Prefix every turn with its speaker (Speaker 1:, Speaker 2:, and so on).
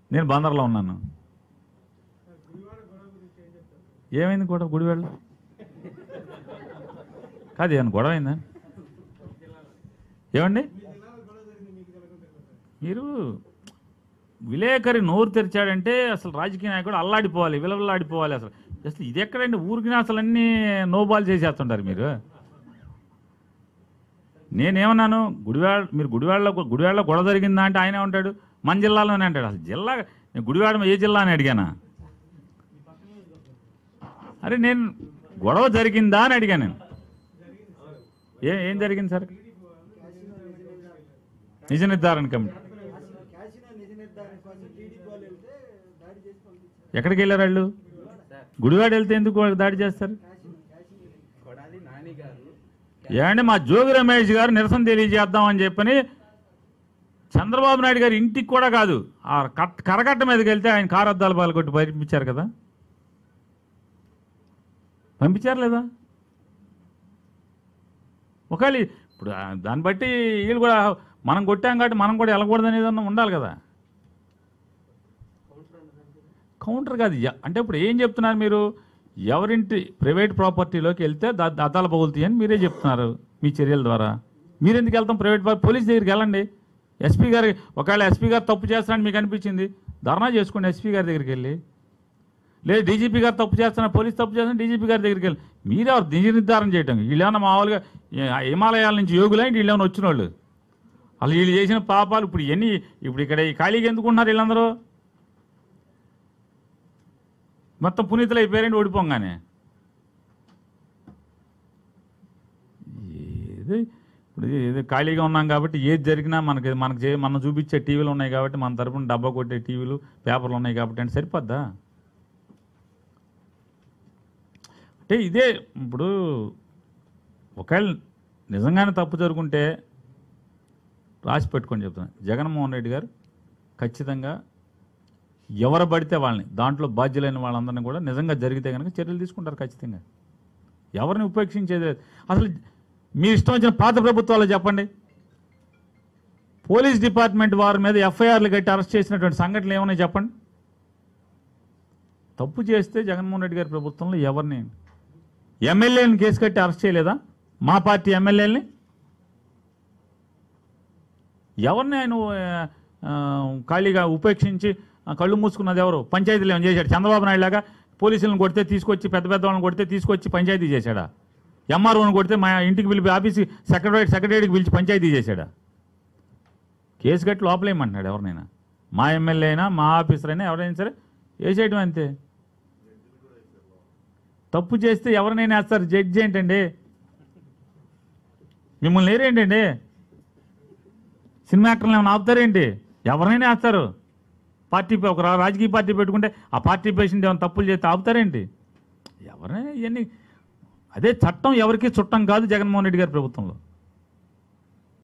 Speaker 1: నేను బందర్లో ఉన్నాను ఏమైంది గొడవ గుడివాళ్ళ కాదు ఏమన్నా గొడవ అయిందా ఏమండి మీరు విలేకరి నోరు తెరిచాడంటే అసలు రాజకీయ నాయకుడు అల్లాడిపోవాలి విలవిల్లాడిపోవాలి అసలు అసలు ఇది ఎక్కడండి ఊరికి అసలు అన్నీ నోబాల్ చేసేస్తుంటారు మీరు నేనేమన్నాను గుడివాడ మీరు గుడివాడలో గుడివాడలో గొడవ జరిగిందా అంటే ఆయనే ఉంటాడు మన జిల్లాలోనే అంటాడు అసలు జిల్లా నేను గుడివాడ ఏ జిల్లా అని అడిగానా అరే నేను గొడవ జరిగిందా అని అడిగాను నేను ఏ ఏం జరిగింది సార్ నిజ నిర్ధారణ కమిటీ
Speaker 2: క్యాసినో నిజ నిర్ధారణ కోసం టీడీపీ వాళ్ళు వెళ్తే దాడి చేసి పంపించారు
Speaker 1: ఎక్కడికి వెళ్ళారు వాళ్ళు గుడివాడ వెళ్తే ఎందుకు వాళ్ళు దాడి చేస్తారు
Speaker 3: కొడాలి నాని గారు
Speaker 1: ఏమంటే మా జోగి రమేష్ గారు నిరసన తెలియజేద్దామని చెప్పని చంద్రబాబు నాయుడు గారు ఇంటికి కూడా కాదు ఆ కట్ కరకట్ట మీదకి వెళ్తే ఆయన కారు అద్దాలు పాల్గొట్టి పంపించారు కదా పంపించారు లేదా ఒకవేళ ఇప్పుడు ఆ దాన్ని బట్టి వీళ్ళు కూడా మనం కొట్టాం కాబట్టి మనం కూడా వెళ్ళకూడదు అనేది ఏదన్నా ఉండాలి కదా కౌంటర్ కాదు ఎ- అంటే ఇప్పుడు ఏం చెప్తున్నారు మీరు ఎవరింటి ప్రైవేట్ ప్రాపర్టీలోకి వెళ్తే దా- అద్దాలు పగులుతాయి అని మీరే చెప్తున్నారు మీ చర్యల ద్వారా మీరు ఎందుకు వెళ్తాం ప్రైవేట్ పా- పోలీస్ దగ్గరికి వెళ్ళండి ఎస్పీ గారి ఒకవేళ ఎస్పీ గారు తప్పు చేస్తారని మీకు అనిపించింది ధర్నా చేసుకోండి ఎస్పీ గారి దగ్గరికి వెళ్ళి లేదు డీజీపీ గారు తప్పు చేస్తున్నా పోలీస్ తప్పు చేస్తున్నా డీజీపీ గారి దగ్గరికి వెళ్ళి మీరెవరు నిజ నిర్ధారణ చేయటం వీళ్ళేమన్నా మామూలుగా ఏ- హిమాలయాల నుంచి యోగులే వీళ్ళేమన్నా వచ్చిన వాళ్ళు అసలు వీళ్ళు చేసిన పాపాలు ఇప్పుడు ఎన్ని ఇప్పుడు ఇక్కడ ఈ ఖాళీగా ఎందుకున్నారు వీళ్ళందరూ మొత్తం పునీతులు అయిపోయారండి ఓడిపోగానే ఏది ఇప్పుడు ఏదో ఖాళీగా ఉన్నాం కాబట్టి ఏది జరిగినా మనకి మనకి చే- మనం చూపించే టీవీలు ఉన్నాయి కాబట్టి మన తరపున డబ్బా కొట్టే టీవీలు పేపర్లు ఉన్నాయి కాబట్టి అంటే సరిపోద్దా అంటే ఇదే ఇప్పుడు ఒకవేళ నిజంగానే తప్పు జరుగుంటే రాసి పెట్టుకొని చెప్తున్నాను జగన్మోహన్ రెడ్డి గారు ఖచ్చితంగా ఎవరు పడితే వాళ్ళని దాంట్లో బాధ్యులైన వాళ్ళందరినీ కూడా నిజంగా జరిగితే కనుక చర్యలు తీసుకుంటారు ఖచ్చితంగా ఎవరిని ఉపేక్షించేది లేదు అసలు మీ ఇష్టం వచ్చిన పాత ప్రభుత్వాలు చెప్పండి పోలీస్ డిపార్ట్మెంట్ వారి మీద ఎఫ్ఐఆర్లు కట్టి అరెస్ట్ చేసినటువంటి సంఘటనలు ఏమన్నాయి చెప్పండి తప్పు చేస్తే జగన్మోహన్ రెడ్డి గారి ప్రభుత్వంలో ఎవరిని ఎమ్మెల్యేని కేసు కట్టి అరెస్ట్ చేయలేదా మా పార్టీ ఎమ్మెల్యేని ఎవరిని ఆయన ఆ, ఖాళీగా ఉపేక్షించి ఆ, కళ్ళు మూసుకున్నది ఎవరు పంచాయతీలు ఏమైనా చేశాడు చంద్రబాబు నాయుడు లాగా పోలీసులను కొడితే తీసుకొచ్చి పెద్ద పెద్ద వాళ్ళని కొడితే తీసుకొచ్చి పంచాయతీ చేశాడా ఎంఆర్ఓని కొడితే మా ఇంటికి పిలిపి ఆఫీస్ సెక్రటరీ సెక్రటరీకి పిలిచి పంచాయతీ చేశాడా కేసు కట్టి లోపలేయమంటున్నాడు ఎవరినైనా మా ఎమ్మెల్యే అయినా మా ఆఫీసర్ అయినా ఎవరైనా సరే వేసేయడం అంతే తప్పు చేస్తే ఎవరినైనా వేస్తారు జడ్జి ఏంటండి మిమ్మల్ని లేరేంటండి సినిమా యాక్టర్లు ఏమైనా ఆపుతారేంటి ఎవరైనా వేస్తారు పార్టీ పే- ఒక రా- రాజకీయ పార్టీ పెట్టుకుంటే ఆ పార్టీ పేషెంట్ ఏమైనా తప్పులు చేస్తే ఆపుతారేంటి ఎవరైనా ఇవన్నీ అదే చట్టం ఎవరికి చుట్టం కాదు జగన్మోహన్ రెడ్డి గారి ప్రభుత్వంలో